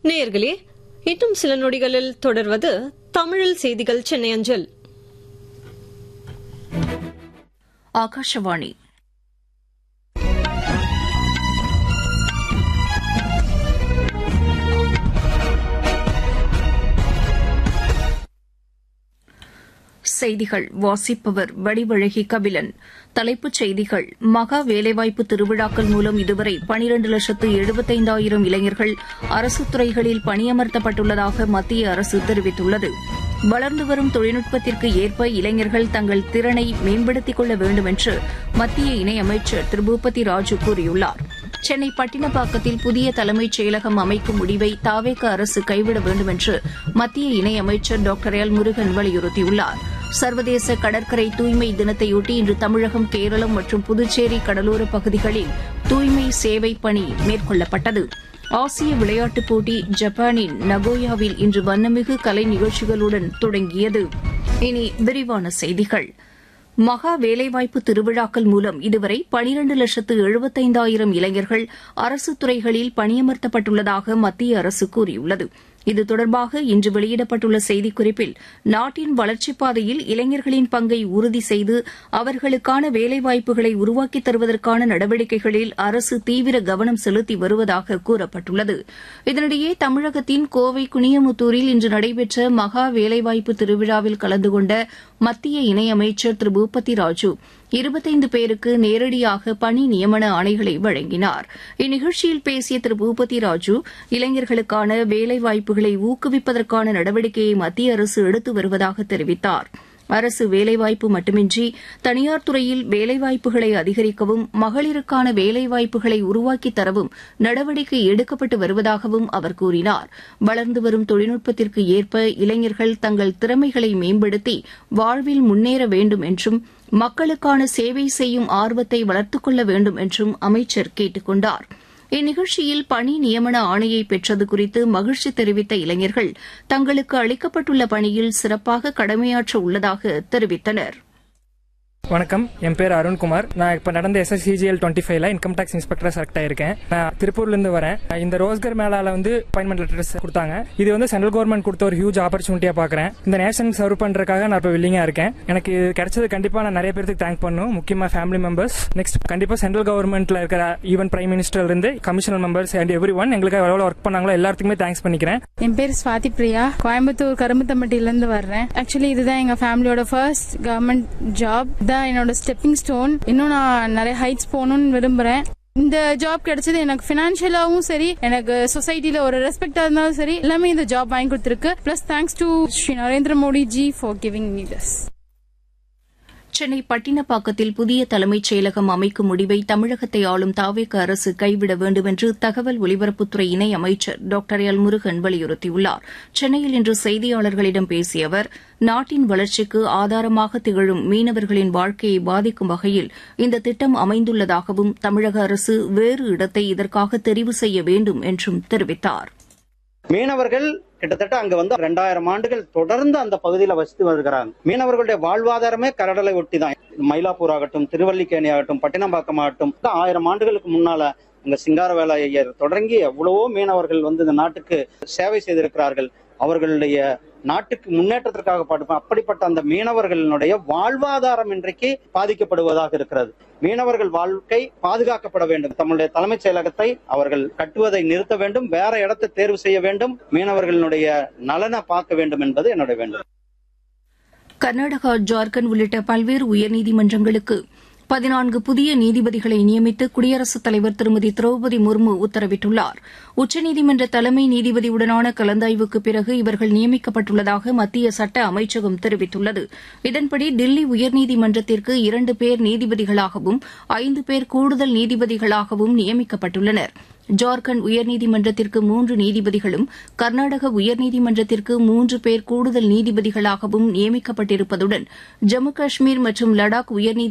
நேயர்களே இன்னும் சில நொடிகளில் தொடர்வது தமிழில் செய்திகள் சென்னை அஞ்சல் ஆகாஷவாணி செய்திகள் வாசிப்பவர் வடிவழகி கபிலன் தலைப்புச் செய்திகள் மகா வேலைவாய்ப்பு திருவிழாக்கள் மூலம் இதுவரை பனிரண்டு லட்சத்து எழுபத்தைந்தாயிரம் இளைஞர்கள் அரசுத் துறைகளில் பணியமர்த்தப்பட்டுள்ளதாக மத்திய அரசு தெரிவித்துள்ளது வளர்ந்து வரும் தொழில்நுட்பத்திற்கு ஏற்ப இளைஞர்கள் தங்கள் திறனை மேம்படுத்திக் கொள்ள வேண்டும் என்று மத்திய இணையமைச்சர் திரு பூபதி ராஜு கூறியுள்ளார் சென்னை பட்டினப்பாக்கத்தில் புதிய தலைமைச் செயலகம் அமைக்கும் முடிவை தாவேக அரசு கைவிட வேண்டும் என்று மத்திய இணையமைச்சர் டாக்டர் எல் முருகன் வலியுறுத்தியுள்ளார் சர்வதேச கடற்கரை தூய்மை தினத்தையொட்டி இன்று தமிழகம் கேரளம் மற்றும் புதுச்சேரி கடலோரப் பகுதிகளில் தூய்மை சேவை பணி மேற்கொள்ளப்பட்டது ஆசிய விளையாட்டுப் போட்டி ஜப்பானின் நகோயாவில் இன்று வண்ணமிகு கலை நிகழ்ச்சிகளுடன் தொடங்கியது இனி விரிவான செய்திகள் மகா வேலைவாய்ப்பு திருவிழாக்கள் மூலம் இதுவரை பனிரண்டு லட்சத்து எழுபத்தைந்தாயிரம் இளைஞர்கள் அரசுத் துறைகளில் பணியமர்த்தப்பட்டுள்ளதாக மத்திய அரசு கூறியுள்ளது இது தொடர்பாக இன்று வெளியிடப்பட்டுள்ள செய்திக்குறிப்பில் நாட்டின் வளர்ச்சிப் பாதையில் இளைஞர்களின் பங்கை உறுதி செய்து அவர்களுக்கான வேலைவாய்ப்புகளை உருவாக்கித் தருவதற்கான நடவடிக்கைகளில் அரசு தீவிர கவனம் செலுத்தி வருவதாக கூறப்பட்டுள்ளது இதனிடையே தமிழகத்தின் கோவை குனியமுத்தூரில் இன்று நடைபெற்ற மகா வேலைவாய்ப்பு திருவிழாவில் கலந்து கொண்ட மத்திய இணையமைச்சர் திரு பூபதி ராஜு இருபத்தைந்து பேருக்கு நேரடியாக பணி நியமன ஆணைகளை வழங்கினார் இந்நிகழ்ச்சியில் பேசிய திரு பூபதி ராஜு இளைஞர்களுக்கான வேலைவாய்ப்புகளை ஊக்குவிப்பதற்கான நடவடிக்கையை மத்திய அரசு எடுத்து வருவதாக தெரிவித்தார் அரசு வேலைவாய்ப்பு மட்டுமின்றி தனியார் துறையில் வேலைவாய்ப்புகளை அதிகரிக்கவும் மகளிருக்கான வேலைவாய்ப்புகளை உருவாக்கித் தரவும் நடவடிக்கை எடுக்கப்பட்டு வருவதாகவும் அவர் கூறினார் வளர்ந்து வரும் தொழில்நுட்பத்திற்கு ஏற்ப இளைஞர்கள் தங்கள் திறமைகளை மேம்படுத்தி வாழ்வில் முன்னேற வேண்டும் என்றும் மக்களுக்கான சேவை செய்யும் ஆர்வத்தை வளர்த்துக் கொள்ள வேண்டும் என்றும் அமைச்சர் கேட்டுக் கொண்டாா் இந்நிகழ்ச்சியில் பணி நியமன ஆணையை பெற்றது குறித்து மகிழ்ச்சி தெரிவித்த இளைஞர்கள் தங்களுக்கு அளிக்கப்பட்டுள்ள பணியில் சிறப்பாக கடமையாற்ற உள்ளதாக தெரிவித்தனர் வணக்கம் என் பேர் அருண்குமார் நான் இப்ப நடந்த எஸ்எஸ்சிஜிஎல் டுவெண்ட்டி ஃபைவ்ல இன்கம் டேக்ஸ் இன்ஸ்பெக்டரா செலக்ட் ஆயிருக்கேன் நான் திருப்பூர்ல இருந்து வரேன் இந்த ரோஸ்கர் மேலால வந்து அப்பாயின்மெண்ட் லெட்டர்ஸ் கொடுத்தாங்க இது வந்து சென்ட்ரல் கவர்மெண்ட் கொடுத்த ஒரு ஹியூஜ் ஆப்பர்ச்சுனிட்டியா பாக்குறேன் இந்த நேஷன் சர்வ் பண்றதுக்காக நான் இப்ப வில்லிங்கா இருக்கேன் எனக்கு இது கிடைச்சது கண்டிப்பா நான் நிறைய பேருக்கு தேங்க் பண்ணும் முக்கியமா ஃபேமிலி மெம்பர்ஸ் நெக்ஸ்ட் கண்டிப்பா சென்ட்ரல் கவர்மெண்ட்ல இருக்கிற ஈவன் பிரைம் மினிஸ்டர்ல இருந்து commissioner members and every one எங்களுக்கு எவ்வளவு ஒர்க் பண்ணாங்களோ எல்லாத்துக்குமே தேங்க்ஸ் பண்ணிக்கிறேன் என் பேர் ஸ்வாதி பிரியா கோயம்புத்தூர் கரும்புத்தம்பட்டியில இருந்து வர்றேன் ஆக்சுவலி இதுதான் எங்க ஃபேமிலியோட ஃபர்ஸ்ட் கவர்மெண்ட் ஜாப் தான் என்னோட ஸ்டெப்பிங் ஸ்டோன் இன்னும் நான் நிறைய ஹைட்ஸ் போகணும்னு விரும்புறேன் இந்த ஜாப் கிடைச்சது எனக்கு பினான்சியலாவும் சரி எனக்கு சொசைட்டில ஒரு ரெஸ்பெக்டா இருந்தாலும் சரி எல்லாமே இந்த ஜாப் வாங்கி கொடுத்துருக்கு plus thanks to Shri Narendra Modi ji for giving me this Chennai பட்டினப்பாக்கத்தில் புதிய தலைமைச் செயலகம் அமைக்கும் முடிவை தமிழகத்தை ஆளும் தாவேக அரசு கைவிட வேண்டும் என்று தகவல் ஒலிபரப்புத்துறை இணை அமைச்சர் டாக்டர் எல் முருகன் வலியுறுத்தியுள்ளார் சென்னையில் இன்று செய்தியாளர்களிடம் பேசிய அவர் நாட்டின் வளர்ச்சிக்கு ஆதாரமாக திகழும் மீனவர்களின் வாழ்க்கையை பாதிக்கும் வகையில் இந்த திட்டம் அமைந்துள்ளதாகவும் தமிழக அரசு வேறு இடத்தை இதற்காக தெரிவு செய்ய வேண்டும் என்றும் தெரிவித்தார் மீனவர்கள் கிட்டத்தட்ட அங்க வந்து ரெண்டாயிரம் ஆண்டுகள் தொடர்ந்து அந்த பகுதியில வசித்து வருகிறாங்க மீனவர்களுடைய வாழ்வாதாரமே கடலை ஒட்டி தான் மயிலாப்பூர் ஆகட்டும் திருவல்லிக்கேணி ஆகட்டும் பட்டினம்பாக்கம் ஆகட்டும் ஆயிரம் ஆண்டுகளுக்கு முன்னால அங்க சிங்காரவேல ஐயர் தொடங்கி எவ்வளவோ மீனவர்கள் வந்து இந்த நாட்டுக்கு சேவை செய்திருக்கிறார்கள் அவர்களுடைய நாட்டுக்கு முன்னேற்றத்திற்காக பாடுப்போம் அப்படிப்பட்ட அந்த மீனவர்களுடைய வாழ்வாதாரம் இன்றைக்கு பாதிக்கப்படுவதாக இருக்கிறது மீனவர்கள் வாழ்க்கை பாதுகாக்கப்பட வேண்டும் தம்முடைய தலைமைச் செயலகத்தை அவர்கள் கட்டுவதை நிறுத்த வேண்டும் வேற இடத்தை தேர்வு செய்ய வேண்டும் மீனவர்களுடைய நலனை பார்க்க வேண்டும் என்பது என்னுடைய வேண்டும் கர்நாடகா ஜார்க்கண்ட் உள்ளிட்ட பல்வேறு உயர்நீதிமன்றங்களுக்கு பதினான்கு புதிய நீதிபதிகளை நியமித்து குடியரசுத் தலைவர் திருமதி திரௌபதி முர்மு உத்தரவிட்டுள்ளார் உச்சநீதிமன்ற தலைமை நீதிபதியுடனான கலந்தாய்வுக்கு பிறகு இவர்கள் நியமிக்கப்பட்டுள்ளதாக மத்திய சட்ட அமைச்சகம் தெரிவித்துள்ளது இதன்படி தில்லி உயர்நீதிமன்றத்திற்கு இரண்டு பேர் நீதிபதிகளாகவும் ஐந்து பேர் கூடுதல் நீதிபதிகளாகவும் நியமிக்கப்பட்டுள்ளனர் ஜார்க்கண்ட் உயர்நீதிமன்றத்திற்கு மூன்று நீதிபதிகளும் கர்நாடக உயர்நீதிமன்றத்திற்கு மூன்று பேர் கூடுதல் நீதிபதிகளாகவும் நியமிக்கப்பட்டிருப்பதுடன் ஜம்மு காஷ்மீர் மற்றும் லடாக் உயர்நீதி